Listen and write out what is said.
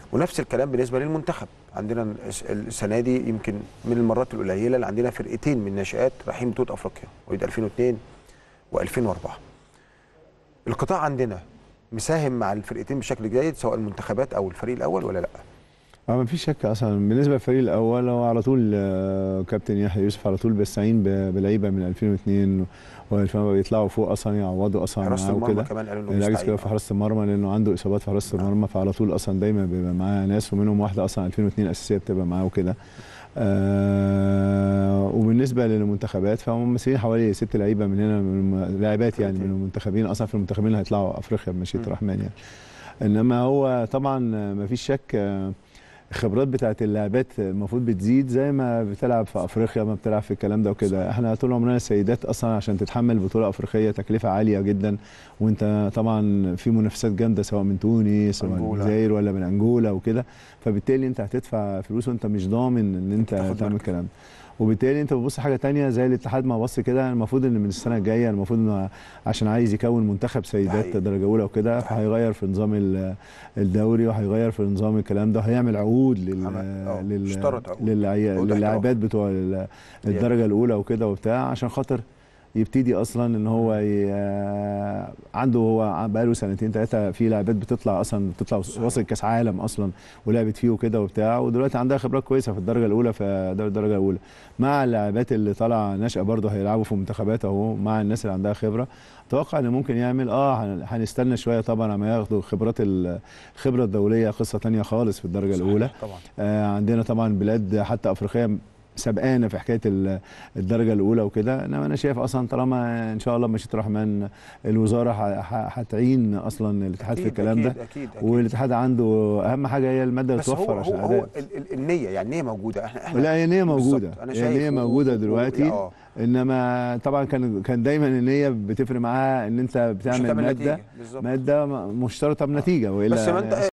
ونفس الكلام بالنسبه للمنتخب عندنا الس- السنه دي يمكن من المرات القليله اللي عندنا فرقتين من الناشئات رايحين بطوله افريقيا مواليد 2002 و2004 القطاع عندنا مساهم مع الفرقتين بشكل جيد سواء المنتخبات او الفريق الاول ولا لا اه ما فيش شك اصلا بالنسبه للفريق الاول هو على طول آه، كابتن يحيى يوسف على طول بيستعين ب- بلعيبه من 2002 و2000 بيطلعوا فوق اصلا يعوضوا اصلا حراسه معاه المرمى وكده كمان قالوا انه العجز بيستعين. كده في حراسه المرمى لانه عنده اصابات في حراسه المرمى فعلى طول اصلا دايما بيبقى معاه ناس ومنهم واحده اصلا 2002 اساسيه بتبقى معاه وكده آه وبالنسبه للمنتخبات فهم ممثلين حوالي ست لعيبه من هنا من الم- لاعبات يعني من المنتخبين اصلا في المنتخبين اللي هيطلعوا افريقيا بمشيئه مم. الرحمن يعني انما هو طبعا ما فيش شك آه، الخبرات بتاعت اللاعبات المفروض بتزيد زي ما بتلعب في افريقيا ما بتلعب في الكلام ده وكده احنا طول عمرنا السيدات اصلا عشان تتحمل بطوله افريقيه تكلفه عاليه جدا وانت طبعا في منافسات جامده سواء من تونس ولا من أنجولا. الجزائر ولا من انجولا وكده فبالتالي انت هتدفع فلوس وانت مش ضامن ان انت تاخد تعمل مركز. الكلام ده وبالتالي انت بتبص حاجه تانية زي الاتحاد ما بص كده المفروض ان من السنه الجايه المفروض انه عشان عايز يكون منتخب سيدات حقيقي. درجه اولى وكده فهيغير في نظام ال- الدوري وهيغير في نظام الكلام ده وهيعمل عقود لل عمل- اه، لل اشترط عقود. للعي- عقود للاعبات بتوع ال- الدرجه الاولى وكده وبتاع عشان خاطر يبتدي اصلا ان هو ي... آه، عنده هو بقاله سنتين ثلاثه في لاعبات بتطلع اصلا بتطلع وصل كاس عالم اصلا ولعبت فيه وكده وبتاع ودلوقتي عندها خبرات كويسه في الدرجه الاولى في دوري الدرجه الاولى مع اللاعبات اللي طالعه ناشئه برضه هيلعبوا في منتخبات اهو مع الناس اللي عندها خبره اتوقع ان ممكن يعمل اه هن- هنستنى شويه طبعا اما ياخدوا خبرات ال- الخبره الدوليه قصه تانية خالص في الدرجه صحيح، الاولى طبعا آه، عندنا طبعا بلاد حتى افريقيه سبقانا في حكايه ال- الدرجه الاولى وكده انما انا شايف اصلا طالما ان شاء الله مشيئه الرحمن الوزاره ح- ح- هتعين اصلا الاتحاد في أكيد، الكلام ده أكيد أكيد أكيد. والاتحاد عنده اهم حاجه هي الماده اللي بس هو توفر هو, عشان هو الأداء. ال- ال- النيه يعني النيه موجوده احنا احنا لا هي نيه موجوده بالظبط، انا هي شايف نيه و- موجوده و- دلوقتي اه انما طبعا كان كان دايما النيه بتفرق معاها ان انت مش بتعمل هتعمل ماده نتيجة، بالظبط. ماده مشترطه بنتيجه والا بس ما انت